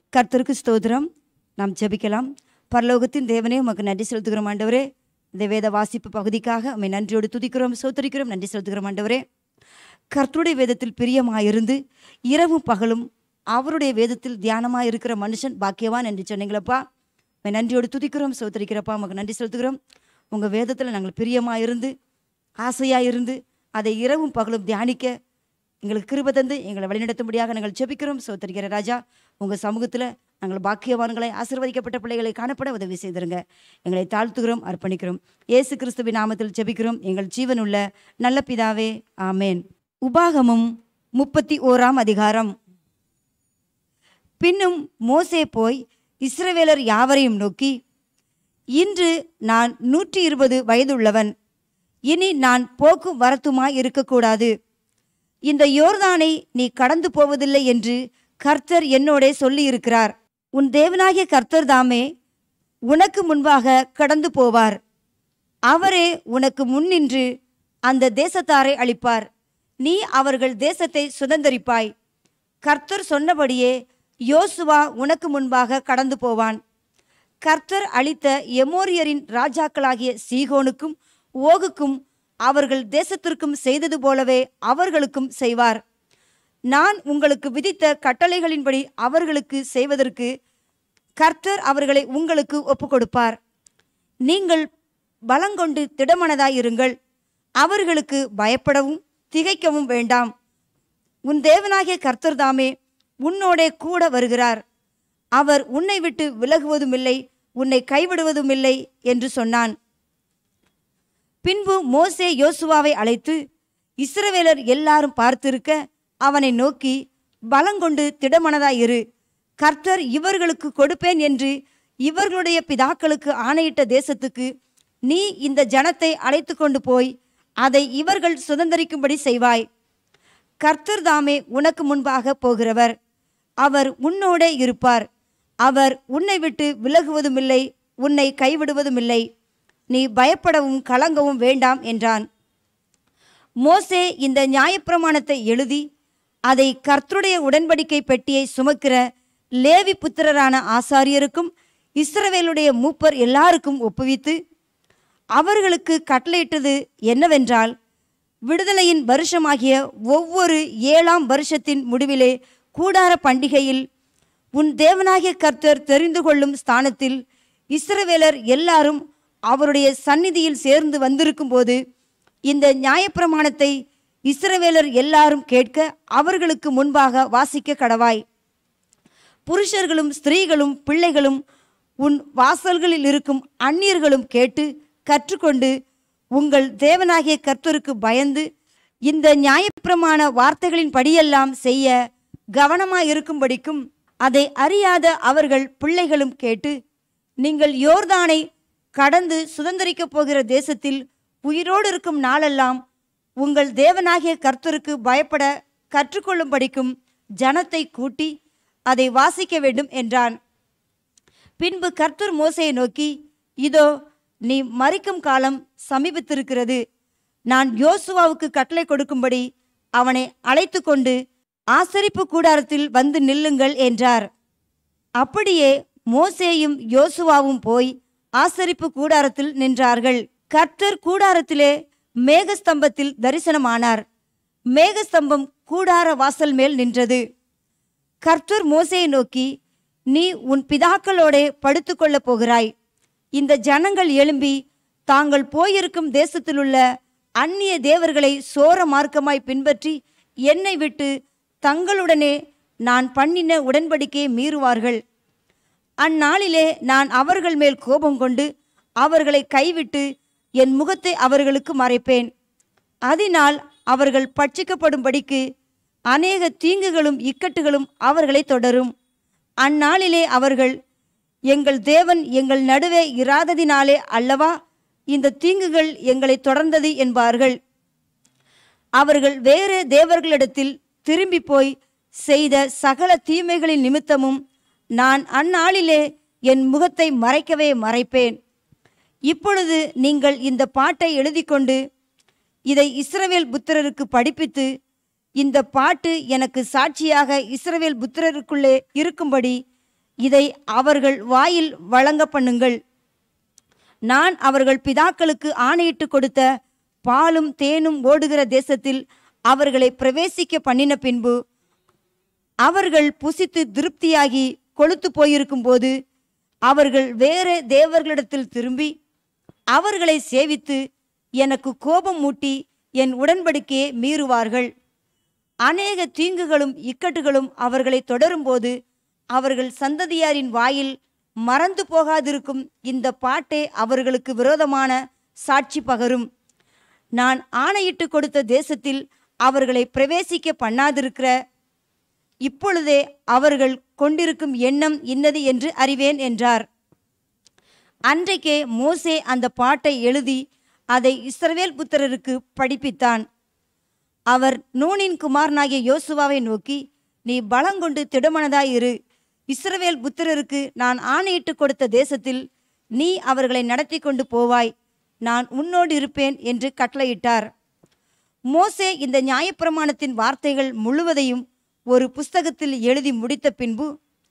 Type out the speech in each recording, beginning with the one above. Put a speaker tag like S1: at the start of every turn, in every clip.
S1: கர்த்தருக்கு ஸ்தோத்திரம் நாம் ஜெபிக்கலாம் பரலோகத்தின் தேவனே உமக்கு நன்றி செலுத்துகிறோம் ஆண்டவரே இந்த வேத வாசிப்பு பகுதிக்காக உம்மை நன்றியோடு துதிக்கிறோம் சோத்தரிக்கிறோம் நன்றி செலுத்துகிறோம் ஆண்டவரே கர்த்தருடைய வேதத்தில் பிரியமாயிருந்து இரவும் பகலும் அவருடைய வேதத்தில் தியானமாக இருக்கிற மனுஷன் பாக்கியவான் என்று சொன்னீங்களப்பா உம்மை நன்றியோடு துதிக்கிறோம் சோத்தரிக்கிறப்பா உமக்கு நன்றி செலுத்துகிறோம் உங்கள் வேதத்தில் நாங்கள் பிரியமாக இருந்து ஆசையாக இருந்து அதை இரவும் பகலும் தியானிக்க எங்களுக்கு கிருபை தந்து எங்களை வழிநடத்தும்படியாக நாங்கள் ஜெபிக்கிறோம் சோத்தரிக்கிற ராஜா உங்கள் சமூகத்தில் நாங்கள் பாக்கியவான்களை ஆசீர்வதிக்கப்பட்ட பிள்ளைகளை காணப்பட உதவி செய்திருங்க எங்களை தாழ்த்துகிறோம் அர்ப்பணிக்கிறோம் இயேசு கிறிஸ்துவின் நாமத்தில் ஜெபிக்கிறோம் எங்கள் ஜீவனுள்ள நல்ல பிதாவே ஆமேன் உபாகமும் முப்பத்தி ஓராம் அதிகாரம் பின்னும் மோசே போய் இஸ்ரவேலர் யாவரையும் நோக்கி இன்று நான் நூற்றி இருபது வயதுள்ளவன் இனி நான் போக்கும் வரத்துமாய் இருக்கக்கூடாது இந்த யோர்தானை நீ கடந்து போவதில்லை என்று கர்த்தர் என்னோடே சொல்லியிருக்கிறார் உன் தேவனாகிய கர்த்தர் தாமே உனக்கு முன்பாக கடந்து போவார் அவரே உனக்கு முன்னின்று அந்த தேசத்தாரை அளிப்பார் நீ அவர்கள் தேசத்தை சுதந்தரிப்பாய் கர்த்தர் சொன்னபடியே யோசுவா உனக்கு முன்பாக கடந்து போவான் கர்த்தர் அளித்த எமோரியரின் ராஜாக்களாகிய சீகோனுக்கும் ஓகுக்கும் அவர்கள் தேசத்திற்கும் செய்தது போலவே அவர்களுக்கும் செய்வார் நான் உங்களுக்கு விதித்த கட்டளைகளின்படி அவர்களுக்கு செய்வதற்கு கர்த்தர் அவர்களை உங்களுக்கு ஒப்புக்கொடுப்பார் நீங்கள் பலங்கொண்டு திடமனதாயிருங்கள் அவர்களுக்கு பயப்படவும் திகைக்கவும் வேண்டாம் உன் தேவனாகிய கர்த்தர் தாமே உன்னோடே கூட வருகிறார் அவர் உன்னை விட்டு விலகுவதுமில்லை உன்னை கைவிடுவதுமில்லை என்று சொன்னான் பின்பு மோசே யோசுவாவை அழைத்து இஸ்ரவேலர் எல்லாரும் பார்த்திருக்க அவனை நோக்கி பலங்கொண்டு திடமனதாயிரு கர்த்தர் இவர்களுக்கு கொடுப்பேன் என்று இவர்களுடைய பிதாக்களுக்கு ஆணையிட்ட தேசத்துக்கு நீ இந்த ஜனத்தை அழைத்து கொண்டு போய் அதை இவர்கள் சுதந்தரிக்கும்படி செய்வாய் கர்த்தர் தாமே உனக்கு முன்பாக போகிறவர் அவர் உன்னோடே இருப்பார் அவர் உன்னை விட்டு விலகுவதுமில்லை உன்னை கைவிடுவதுமில்லை நீ பயப்படவும் கலங்கவும் வேண்டாம் என்றான் மோசே இந்த நியாயப்பிரமாணத்தை எழுதி அதை கர்த்தருடைய உடன்படிக்கை பெட்டியை சுமக்கிற லேவி புத்திரரான ஆசாரியருக்கும் இஸ்ரவேலுடைய மூப்பர் எல்லாருக்கும் ஒப்புவித்து அவர்களுக்கு கட்டளையிட்டது என்னவென்றால் விடுதலையின் வருஷமாகிய ஒவ்வொரு ஏழாம் வருஷத்தின் முடிவிலே கூடார பண்டிகையில் உன் தேவனாகிய கர்த்தர் தெரிந்து கொள்ளும் ஸ்தானத்தில் இஸ்ரவேலர் எல்லாரும் அவருடைய சந்நிதியில் சேர்ந்து வந்திருக்கும் போது இந்த நியாயப்பிரமாணத்தை இஸ்ரவேலர் எல்லாரும் கேட்க அவர்களுக்கு முன்பாக வாசிக்க கடவாய் புருஷர்களும் ஸ்திரீகளும் பிள்ளைகளும் உன் வாசல்களில் இருக்கும் அந்நியர்களும் கேட்டு கற்றுக்கொண்டு உங்கள் தேவனாகிய கர்த்தருக்கு பயந்து இந்த நியாயப்பிரமாண வார்த்தைகளின் படியெல்லாம் செய்ய கவனமாயிருக்கும்படிக்கும் அதை அறியாத அவர்கள் பிள்ளைகளும் கேட்டு நீங்கள் யோர்தானை கடந்து சுதந்திரிக்கப் போகிற தேசத்தில் உயிரோடு இருக்கும் நாளெல்லாம் உங்கள் தேவனாகிய கர்த்தருக்கு பயப்பட கற்றுக்கொள்ளும்படிக்கும் ஜனத்தை கூட்டி அதை வாசிக்க வேண்டும் என்றான் பின்பு கர்த்தர் மோசையை நோக்கி இதோ நீ மறிக்கும் காலம் சமீபித்திருக்கிறது நான் யோசுவாவுக்கு கட்டளை கொடுக்கும்படி அவனை அழைத்து கொண்டு ஆசரிப்பு கூடாரத்தில் வந்து நில்லுங்கள் என்றார் அப்படியே மோசேயும் யோசுவாவும் போய் ஆசரிப்பு கூடாரத்தில் நின்றார்கள் கர்த்தர் கூடாரத்திலே மேகஸ்தம்பத்தில் தரிசனமானார் மேகஸ்தம்பம் கூடார வாசல் மேல் நின்றது கர்த்தர் மோசையை நோக்கி நீ உன் பிதாக்களோடே படுத்துக்கொள்ளப் போகிறாய் இந்த ஜனங்கள் எழும்பி தாங்கள் போயிருக்கும் தேசத்திலுள்ள அந்நிய தேவர்களை சோர மார்க்கமாய் பின்பற்றி என்னை விட்டு தங்களுடனே நான் பண்ணின உடன்படிக்கையை மீறுவார்கள் அந்நாளிலே நான் அவர்கள் மேல் கோபம் கொண்டு அவர்களை கைவிட்டு என் முகத்தை அவர்களுக்கு மறைப்பேன் அதனால் அவர்கள் பட்சிக்கப்படும்படிக்கு அநேக தீங்குகளும் இக்கட்டுகளும் அவர்களை தொடரும் அந்நாளிலே அவர்கள் எங்கள் தேவன் எங்கள் நடுவே இராததினாலே அல்லவா இந்த தீங்குகள் எங்களை தொடர்ந்தது என்பார்கள் அவர்கள் வேறு தேவர்களிடத்தில் திரும்பி போய் செய்த சகல தீமைகளின் நிமித்தமும் நான் அந்நாளிலே என் முகத்தை மறைக்கவே மறைப்பேன் இப்பொழுது நீங்கள் இந்த பாட்டை எழுதிக்கொண்டு இதை இஸ்ரவேல் புத்திரருக்கு படிப்பித்து இந்த பாட்டு எனக்கு சாட்சியாக இஸ்ரவேல் புத்திரருக்குள்ளே இருக்கும்படி இதை அவர்கள் வாயில் வழங்க பண்ணுங்கள் நான் அவர்கள் பிதாக்களுக்கு ஆணையிட்டு கொடுத்த பாலும் தேனும் ஓடுகிற தேசத்தில் அவர்களை பிரவேசிக்க பண்ணின பின்பு அவர்கள் புசித்து திருப்தியாகி கொழுத்து போயிருக்கும் போது அவர்கள் வேறு தேவர்களிடத்தில் திரும்பி அவர்களை சேவித்து எனக்கு கோபம் மூட்டி என் உடன்படிக்கையை மீறுவார்கள் அநேக தீங்குகளும் இக்கட்டுகளும் அவர்களை தொடரும்போது அவர்கள் சந்ததியாரின் வாயில் மறந்து போகாதிருக்கும் இந்த பாட்டே அவர்களுக்கு விரோதமான சாட்சி பகரும் நான் ஆணையிட்டு கொடுத்த தேசத்தில் அவர்களை பிரவேசிக்க பண்ணாதிருக்கிற இப்பொழுதே அவர்கள் கொண்டிருக்கும் எண்ணம் இன்னது என்று அறிவேன் என்றார் அன்றைக்கே மோசே அந்த பாட்டை எழுதி அதை இஸ்ரவேல் புத்திரருக்கு படிப்பித்தான் அவர் நூனின் குமாரனாகிய யோசுவாவை நோக்கி நீ பலங்கொண்டு திடமனதாயிரு இஸ்ரவேல் புத்திரருக்கு நான் ஆணையிட்டு கொடுத்த தேசத்தில் நீ அவர்களை நடத்தி கொண்டு போவாய் நான் உன்னோடு இருப்பேன் என்று கட்டளையிட்டார் மோசே இந்த நியாயப்பிரமாணத்தின் வார்த்தைகள் முழுவதையும் ஒரு புஸ்தகத்தில் எழுதி முடித்த பின்பு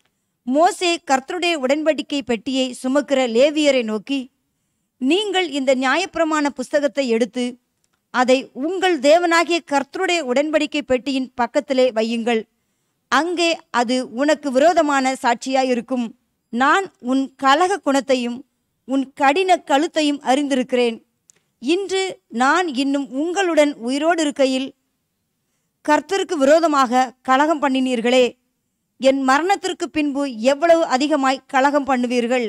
S1: மோசே கர்த்தருடைய உடன்படிக்கை பெட்டியை சுமக்கிற லேவியரை நோக்கி நீங்கள் இந்த நியாயப்பிரமாண புஸ்தகத்தை எடுத்து அதை உங்கள் தேவனாகிய கர்த்தருடைய உடன்படிக்கை பெட்டியின் பக்கத்திலே வையுங்கள் அங்கே அது உனக்கு விரோதமான சாட்சியாயிருக்கும் நான் உன் கலக குணத்தையும் உன் கடின கழுத்தையும் அறிந்திருக்கிறேன் இன்று நான் இன்னும் உங்களுடன் உயிரோடு இருக்கையில் கர்த்தருக்கு விரோதமாக கலகம் பண்ணினீர்களே என் மரணத்திற்கு பின்பு எவ்வளவு அதிகமாய் கலகம் பண்ணுவீர்கள்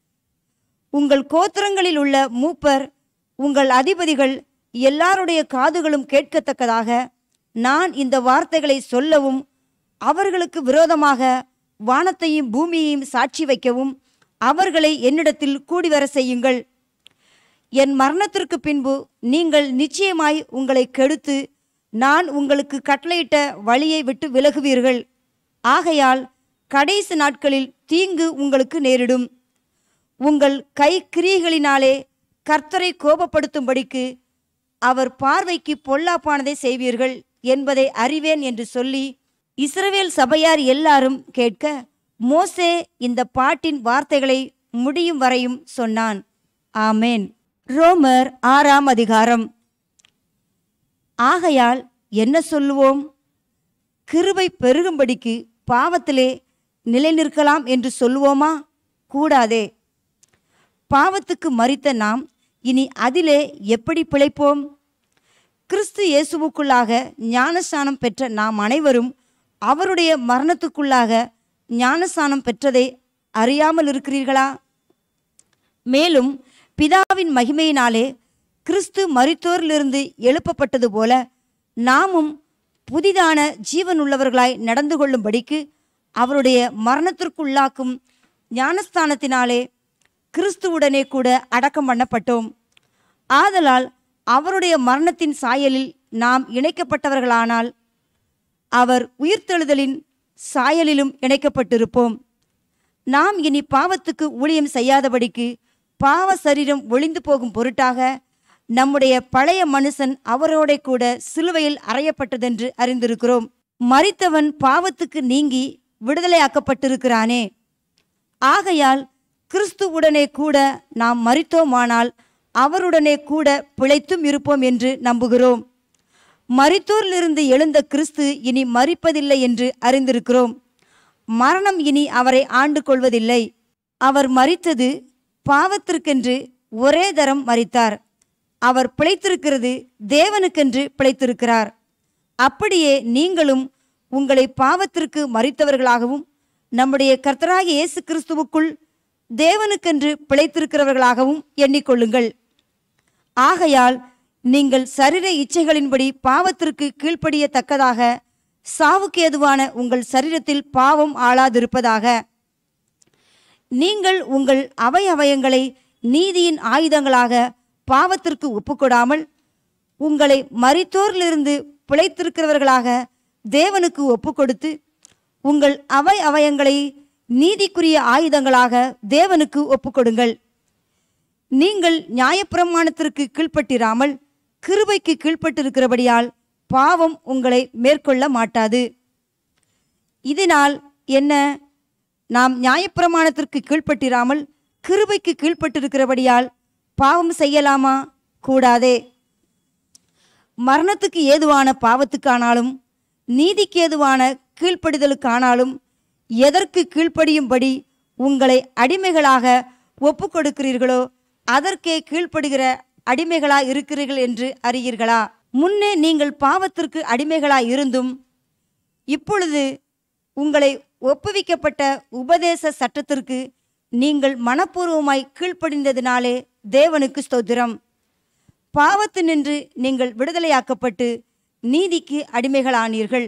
S1: உங்கள் கோத்திரங்களில் உள்ள மூப்பர் உங்கள் அதிபதிகள் எல்லாருடைய காதுகளும் கேட்கத்தக்கதாக நான் இந்த வார்த்தைகளை சொல்லவும் அவர்களுக்கு விரோதமாக வானத்தையும் பூமியையும் சாட்சி வைக்கவும் அவர்களை என்னிடத்தில் கூடிவர செய்யுங்கள் என் மரணத்திற்கு பின்பு நீங்கள் நிச்சயமாய் உங்களை கெடுத்து நான் உங்களுக்கு கட்டளையிட்ட வழியை விட்டு விலகுவீர்கள் ஆகையால் கடைசி நாட்களில் தீங்கு உங்களுக்கு நேரிடும் உங்கள் கை கிரியைகளினாலே கர்த்தரை கோபப்படுத்தும்படிக்கு அவர் பார்வைக்கு பொல்லாப்பானதை செய்வீர்கள் என்பதை அறிவேன் என்று சொல்லி இஸ்ரவேல் சபையார் எல்லாரும் கேட்க மோசே இந்த பாட்டின் வார்த்தைகளை முடியும் வரையும் சொன்னான் ஆமேன் ரோமர் ஆறாம் அதிகாரம் ஆகையால் என்ன சொல்லுவோம் கிருபை பெருகும்படிக்கு பாவத்திலே நிலை நிற்கலாம் என்று சொல்லுவோமா கூடாதே பாவத்துக்கு மறித்த நாம் இனி அதிலே எப்படி பிழைப்போம் கிறிஸ்து இயேசுவுக்குள்ளாக ஞானஸ்நானம் பெற்ற நாம் அனைவரும் அவருடைய மரணத்துக்குள்ளாக ஞானஸ்நானம் பெற்றதை அறியாமல் இருக்கிறீர்களா மேலும் பிதாவின் மகிமையினாலே கிறிஸ்து மரித்தோரிலிருந்து எழுப்பப்பட்டது போல நாமும் புதிதான ஜீவனுள்ளவர்களாய் நடந்து கொள்ளும்படிக்கு அவருடைய மரணத்திற்குள்ளாக்கும் ஞானஸ்தானத்தினாலே கிறிஸ்துவுடனே கூட அடக்கம் பண்ணப்பட்டோம் ஆதலால் அவருடைய மரணத்தின் சாயலில் நாம் இணைக்கப்பட்டவர்களானால் அவர் உயிர்த்தெழுதலின் சாயலிலும் இணைக்கப்பட்டிருப்போம் நாம் இனி பாவத்துக்கு ஊழியம் செய்யாதபடிக்கு பாவ சரீரம் ஒளிந்து போகும் பொருட்டாக நம்முடைய பழைய மனுஷன் அவரோட கூட சிலுவையில் அறையப்பட்டதென்று அறிந்திருக்கிறோம் மரித்தவன் பாவத்துக்கு நீங்கி விடுதலையாக்கப்பட்டிருக்கிறானே ஆகையால் கிறிஸ்துவுடனே கூட நாம் மரித்தோமானால் அவருடனே கூட பிழைத்தும் இருப்போம் என்று நம்புகிறோம் மரித்தோரிலிருந்து எழுந்த கிறிஸ்து இனி மரிப்பதில்லை என்று அறிந்திருக்கிறோம் மரணம் இனி அவரை ஆண்டு கொள்வதில்லை அவர் மரித்தது பாவத்திற்கென்று ஒரே தரம் மரித்தார் அவர் பிழைத்திருக்கிறது தேவனுக்கென்று பிழைத்திருக்கிறார் அப்படியே நீங்களும் உங்களை பாவத்திற்கு மறித்தவர்களாகவும் நம்முடைய கர்த்தராகிய இயேசு கிறிஸ்துவுக்குள் தேவனுக்கென்று பிழைத்திருக்கிறவர்களாகவும் எண்ணிக்கொள்ளுங்கள் ஆகையால் நீங்கள் சரீர இச்சைகளின்படி பாவத்திற்கு கீழ்ப்படியத்தக்கதாக சாவுக்கு ஏதுவான உங்கள் சரீரத்தில் பாவம் ஆளாதிருப்பதாக நீங்கள் உங்கள் அவயவயங்களை நீதியின் ஆயுதங்களாக பாவத்திற்கு ஒப்புக்கொடாமல் உங்களை மரித்தோரிலிருந்து பிழைத்திருக்கிறவர்களாக தேவனுக்கு ஒப்புக்கொடுத்து உங்கள் அவை அவயங்களை நீதிக்குரிய ஆயுதங்களாக தேவனுக்கு ஒப்புக்கொடுங்கள் நீங்கள் நியாயப்பிரமாணத்திற்கு கீழ்ப்பட்டிராமல் கிருபைக்கு கீழ்ப்பட்டிருக்கிறபடியால் பாவம் உங்களை மேற்கொள்ள மாட்டாது இதனால் என்ன நாம் நியாயப்பிரமாணத்திற்கு கீழ்ப்பட்டிராமல் கிருபைக்கு கீழ்ப்பட்டிருக்கிறபடியால் பாவம் செய்யலாமா கூடாதே மரணத்துக்கு ஏதுவான பாவத்துக்கானாலும் நீதிக்கு ஏதுவான கீழ்ப்படிதலுக்கானாலும் எதற்கு கீழ்ப்படியும்படி உங்களை அடிமைகளாக ஒப்பு கொடுக்கிறீர்களோ அதற்கே கீழ்ப்படுகிற அடிமைகளா இருக்கிறீர்கள் என்று அறியீர்களா முன்னே நீங்கள் பாவத்திற்கு அடிமைகளாய் இருந்தும் இப்பொழுது உங்களை ஒப்புவிக்கப்பட்ட உபதேச சட்டத்திற்கு நீங்கள் மனப்பூர்வமாய் கீழ்ப்படிந்ததினாலே தேவனுக்கு ஸ்தோத்திரம் பாவத்து நின்று நீங்கள் விடுதலையாக்கப்பட்டு நீதிக்கு அடிமைகளானீர்கள்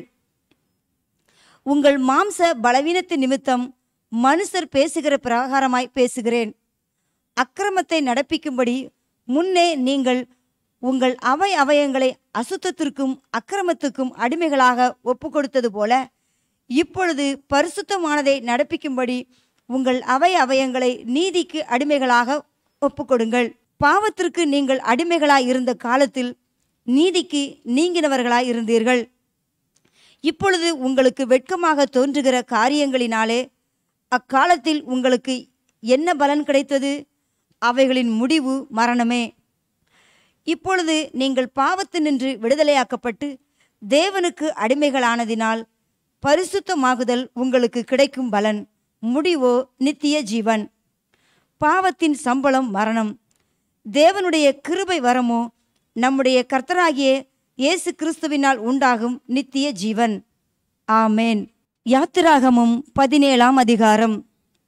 S1: உங்கள் மாம்ச பலவீனத்து நிமித்தம் மனுஷர் பேசுகிற பிரகாரமாய் பேசுகிறேன் அக்கிரமத்தை நடப்பிக்கும்படி முன்னே நீங்கள் உங்கள் அவை அவயங்களை அசுத்தத்திற்கும் அக்கிரமத்துக்கும் அடிமைகளாக ஒப்பு கொடுத்தது போல இப்பொழுது பரிசுத்தமானதை நடப்பிக்கும்படி உங்கள் அவை அவயங்களை நீதிக்கு அடிமைகளாக ஒப்புக்கொடுங்கள் பாவத்திற்கு நீங்கள் அடிமைகளாய் இருந்த காலத்தில் நீதிக்கு நீங்கினவர்களாய் இருந்தீர்கள் இப்பொழுது உங்களுக்கு வெட்கமாக தோன்றுகிற காரியங்களினாலே அக்காலத்தில் உங்களுக்கு என்ன பலன் கிடைத்தது அவைகளின் முடிவு மரணமே இப்பொழுது நீங்கள் பாவத்து நின்று விடுதலையாக்கப்பட்டு தேவனுக்கு அடிமைகளானதினால் பரிசுத்தமாகுதல் உங்களுக்கு கிடைக்கும் பலன் முடிவோ நித்திய ஜீவன் பாவத்தின் சம்பளம் மரணம் தேவனுடைய கிருபை வரமோ நம்முடைய கர்த்தராகிய இயேசு கிறிஸ்துவினால் உண்டாகும் நித்திய ஜீவன் ஆமேன் யாத்திராகமும் பதினேழாம் அதிகாரம்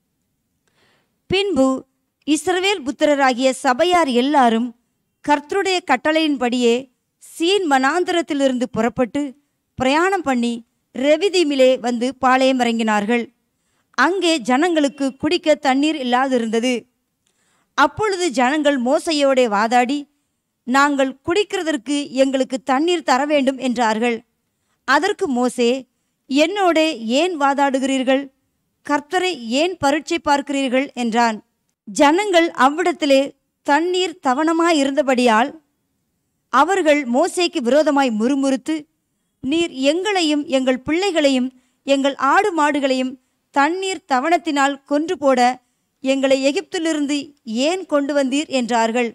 S1: பின்பு இஸ்ரவேல் புத்திரராகிய சபையார் எல்லாரும் கர்த்தருடைய கட்டளையின்படியே சீன் மனாந்திரத்திலிருந்து புறப்பட்டு பிரயாணம் பண்ணி ரெவிதீமிலே வந்து பாளையம் இறங்கினார்கள் அங்கே ஜனங்களுக்கு குடிக்க தண்ணீர் இல்லாதிருந்தது அப்பொழுது ஜனங்கள் மோசையோடே வாதாடி நாங்கள் குடிக்கிறதற்கு எங்களுக்கு தண்ணீர் தர வேண்டும் என்றார்கள் அதற்கு மோசே என்னோடே ஏன் வாதாடுகிறீர்கள் கர்த்தரை ஏன் பரீட்சை பார்க்கிறீர்கள் என்றான் ஜனங்கள் அவ்விடத்திலே தண்ணீர் தவணமாய் இருந்தபடியால் அவர்கள் மோசேக்கு விரோதமாய் முறுமுறுத்து நீர் எங்களையும் எங்கள் பிள்ளைகளையும் எங்கள் ஆடு மாடுகளையும் தண்ணீர் தவணத்தினால் கொன்று போட எங்களை எகிப்திலிருந்து ஏன் கொண்டு வந்தீர் என்றார்கள்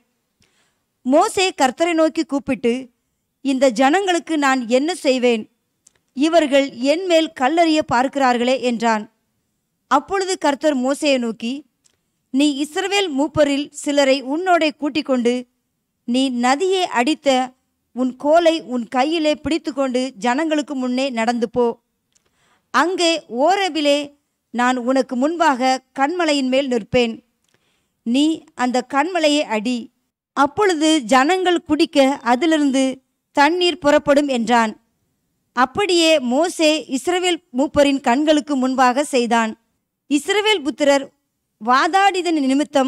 S1: மோசே கர்த்தரை நோக்கி கூப்பிட்டு இந்த ஜனங்களுக்கு நான் என்ன செய்வேன் இவர்கள் என் மேல் கல்லறிய பார்க்கிறார்களே என்றான் அப்பொழுது கர்த்தர் மோசேயை நோக்கி நீ இஸ்ரவேல் மூப்பரில் சிலரை உன்னோடே கூட்டிக் கொண்டு நீ நதியை அடித்த உன் கோலை உன் கையிலே பிடித்துக்கொண்டு ஜனங்களுக்கு முன்னே நடந்து போ அங்கே ஓரபிலே நான் உனக்கு முன்பாக கண்மலையின் மேல் நிற்பேன் நீ அந்த கண்மலையை அடி அப்பொழுது ஜனங்கள் குடிக்க அதிலிருந்து தண்ணீர் புறப்படும் என்றான் அப்படியே மோசே இஸ்ரவேல் மூப்பரின் கண்களுக்கு முன்பாக செய்தான் இஸ்ரவேல் புத்திரர் வாதாடிதன் நிமித்தம்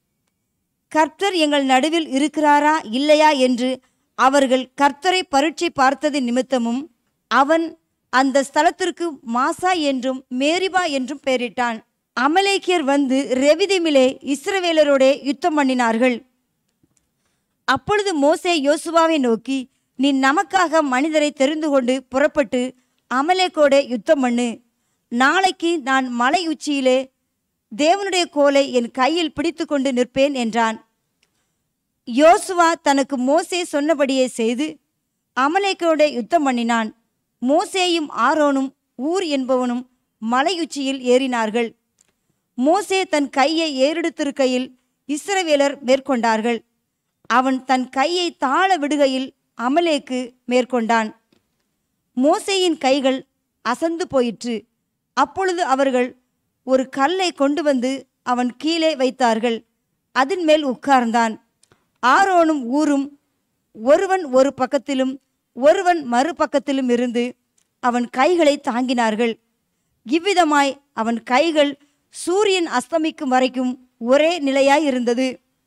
S1: கர்த்தர் எங்கள் நடுவில் இருக்கிறாரா இல்லையா என்று அவர்கள் கர்த்தரை பரீட்சை பார்த்தது நிமித்தமும் அவன் அந்த ஸ்தலத்திற்கு மாசா என்றும் மேரிபா என்றும் பெயரிட்டான் அமலேக்கியர் வந்து ரெவிதிமிலே இஸ்ரவேலரோடே யுத்தம் பண்ணினார்கள் அப்பொழுது மோசே யோசுவாவை நோக்கி நீ நமக்காக மனிதரை தெரிந்து கொண்டு புறப்பட்டு அமலேக்கோடே யுத்தம் பண்ணு நாளைக்கு நான் மலை உச்சியிலே தேவனுடைய கோலை என் கையில் பிடித்து கொண்டு நிற்பேன் என்றான் யோசுவா தனக்கு மோசே சொன்னபடியே செய்து அமலேக்கோட யுத்தம் பண்ணினான் மோசேயும் ஆரோனும் ஊர் என்பவனும் மலையுச்சியில் ஏறினார்கள் மோசே தன் கையை ஏறெடுத்திருக்கையில் இஸ்ரவேலர் மேற்கொண்டார்கள் அவன் தன் கையை தாழ விடுகையில் அமலேக்கு மேற்கொண்டான் மோசேயின் கைகள் அசந்து போயிற்று அப்பொழுது அவர்கள் ஒரு கல்லை கொண்டு வந்து அவன் கீழே வைத்தார்கள் அதன் மேல் உட்கார்ந்தான் ஆரோனும் ஊரும் ஒருவன் ஒரு பக்கத்திலும் ஒருவன் மறுபக்கத்திலும் இருந்து அவன் கைகளை தாங்கினார்கள் இவ்விதமாய் அவன் கைகள் சூரியன் அஸ்தமிக்கும் வரைக்கும் ஒரே நிலையாய் இருந்தது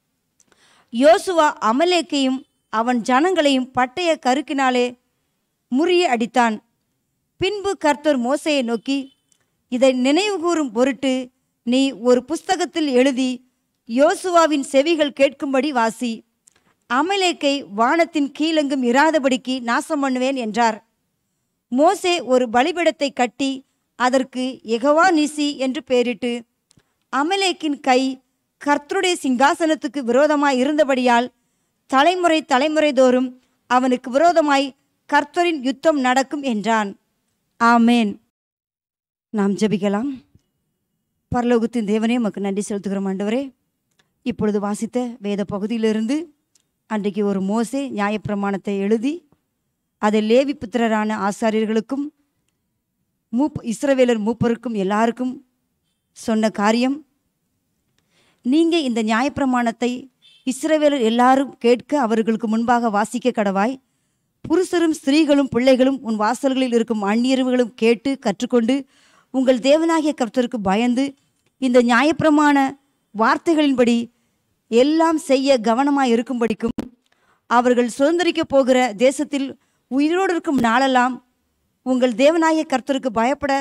S1: யோசுவா அமலேக்கையும் அவன் ஜனங்களையும் பட்டய கருக்கினாலே முறிய அடித்தான் பின்பு கர்த்தர் மோசையை நோக்கி இதை நினைவுகூரும் பொருட்டு நீ ஒரு புஸ்தகத்தில் எழுதி யோசுவாவின் செவிகள் கேட்கும்படி வாசி அமலேக்கை வானத்தின் கீழெங்கும் இராதபடிக்கு நாசம் பண்ணுவேன் என்றார் மோசே ஒரு பலிபீடத்தை கட்டி அதற்கு எகவா நிசி என்று பெயரிட்டு அமலேக்கின் கை கர்த்தருடைய சிங்காசனத்துக்கு விரோதமாய் இருந்தபடியால் தலைமுறை தலைமுறை தோறும் அவனுக்கு விரோதமாய் கர்த்தரின் யுத்தம் நடக்கும் என்றான் ஆமேன் நாம் ஜெபிக்கலாம் பரலோகத்தின் தேவனே உமக்கு நன்றி செலுத்துகிறோம் ஆண்டவரே இப்பொழுது வாசித்த வேத பகுதியிலிருந்து அன்றைக்கு ஒரு மோசே நியாயப்பிரமாணத்தை எழுதி அதை லேவி புத்திரரான ஆசாரியர்களுக்கும் மூப் இஸ்ரவேலர் மூப்பருக்கும் எல்லாருக்கும் சொன்ன காரியம் நீங்கள் இந்த நியாயப்பிரமாணத்தை இஸ்ரவேலர் எல்லாரும் கேட்க அவர்களுக்கு முன்பாக வாசிக்க கடவாய் புருஷரும் ஸ்திரீகளும் பிள்ளைகளும் உன் வாசல்களில் இருக்கும் அந்நியர்வுகளும் கேட்டு கற்றுக்கொண்டு உங்கள் தேவனாகிய கர்த்தருக்கு பயந்து இந்த நியாயப்பிரமாண வார்த்தைகளின்படி எல்லாம் செய்ய கவனமாக இருக்கும்படிக்கும் அவர்கள் சுதந்திரிக்கப் போகிற தேசத்தில் உயிரோடு இருக்கும் நாளெல்லாம் உங்கள் தேவனாகிய கர்த்தருக்கு பயப்பட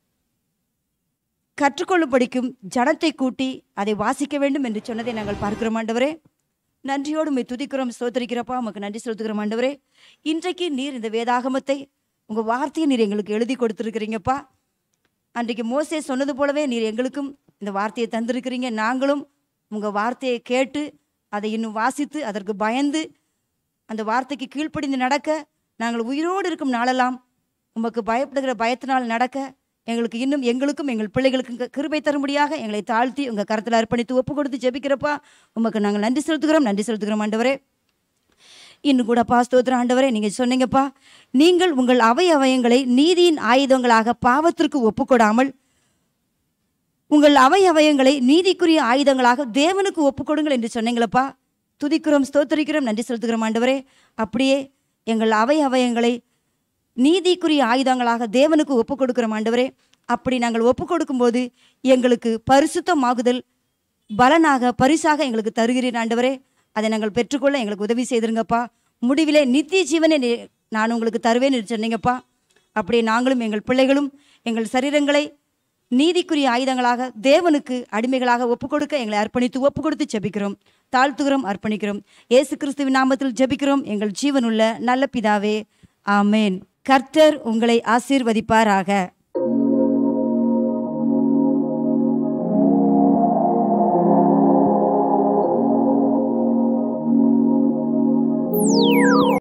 S1: கற்றுக்கொள்ளும்படிக்கும் ஜனத்தை கூட்டி அதை வாசிக்க வேண்டும் என்று சொன்னதை நாங்கள் பார்க்கிறோம் ஆண்டவரே நன்றியோடு உம்மை துதிக்கிறோம் சோதரிக்கிறப்பா உமக்கு நன்றி செலுத்துகிறோம் ஆண்டவரே இன்றைக்கு நீர் இந்த வேதாகமத்தை உங்கள் வார்த்தையை நீர் எங்களுக்கு எழுதி கொடுத்துருக்கிறீங்கப்பா அன்றைக்கு மோசே சொன்னது போலவே நீர் எங்களுக்கும் இந்த வார்த்தையை தந்திருக்கிறீங்க நாங்களும் உங்கள் வார்த்தையை கேட்டு அதை இன்னும் வாசித்து அதற்கு பயந்து அந்த வார்த்தைக்கு கீழ்ப்படிந்து நடக்க நாங்கள் உயிரோடு இருக்கும் நாளெல்லாம் உமக்கு பயப்படுகிற பயத்தினால் நடக்க எங்களுக்கு இன்னும் எங்களுக்கும் எங்கள் பிள்ளைகளுக்கும் க- கிருபை தரும்படியாக எங்களை தாழ்த்தி உங்கள் கரத்தில் அர்ப்பணித்து ஒப்பு கொடுத்து ஜெபிக்கிறப்பா உமக்கு நாங்கள் நன்றி செலுத்துகிறோம் நன்றி செலுத்துகிறோம் ஆண்டவரே இன்னும் கூடப்பா ஸ்தோத்திர ஆண்டவரே நீங்கள் சொன்னீங்கப்பா நீங்கள் உங்கள் அவை அவயங்களை நீதியின் ஆயுதங்களாக பாவத்திற்கு ஒப்புக்கொடாமல் உங்கள் அவை அவயங்களை நீதிக்குரிய ஆயுதங்களாக தேவனுக்கு ஒப்புக்கொடுங்கள் என்று சொன்னீங்களப்பா துதிக்கிறோம் ஸ்தோத்தரிக்கிறோம் நன்றி செலுத்துகிறோம் ஆண்டவரே அப்படியே எங்கள் அவை அவயங்களை நீதிக்குரிய ஆயுதங்களாக தேவனுக்கு ஒப்புக் கொடுக்கிறோம் ஆண்டவரே அப்படி நாங்கள் ஒப்புக் கொடுக்கும்போது எங்களுக்கு பரிசுத்தமாகுதல் பலனாக பரிசாக எங்களுக்கு தருகிறீர் ஆண்டவரே அதை நாங்கள் பெற்றுக்கொள்ள எங்களுக்கு உதவி செய்திருங்கப்பா முடிவிலே நித்திய ஜீவனை நீ- நான் உங்களுக்கு தருவேன் என்று சொன்னீங்கப்பா அப்படியே நாங்களும் எங்கள் பிள்ளைகளும் எங்கள் சரீரங்களை நீதிக்குரிய ஆயுதங்களாக தேவனுக்கு அடிமைகளாக ஒப்புக் கொடுக்க எங்களை அர்ப்பணித்து ஒப்புக் கொடுத்து ஜெபிக்கிறோம் தாழ்த்துகிறோம் அர்ப்பணிக்கிறோம் இயேசு கிறிஸ்துவின் நாமத்தில் ஜெபிக்கிறோம் எங்கள் ஜீவனுள்ள நல்ல பிதாவே ஆமேன் கர்த்தர் உங்களை ஆசீர்வதிப்பாராக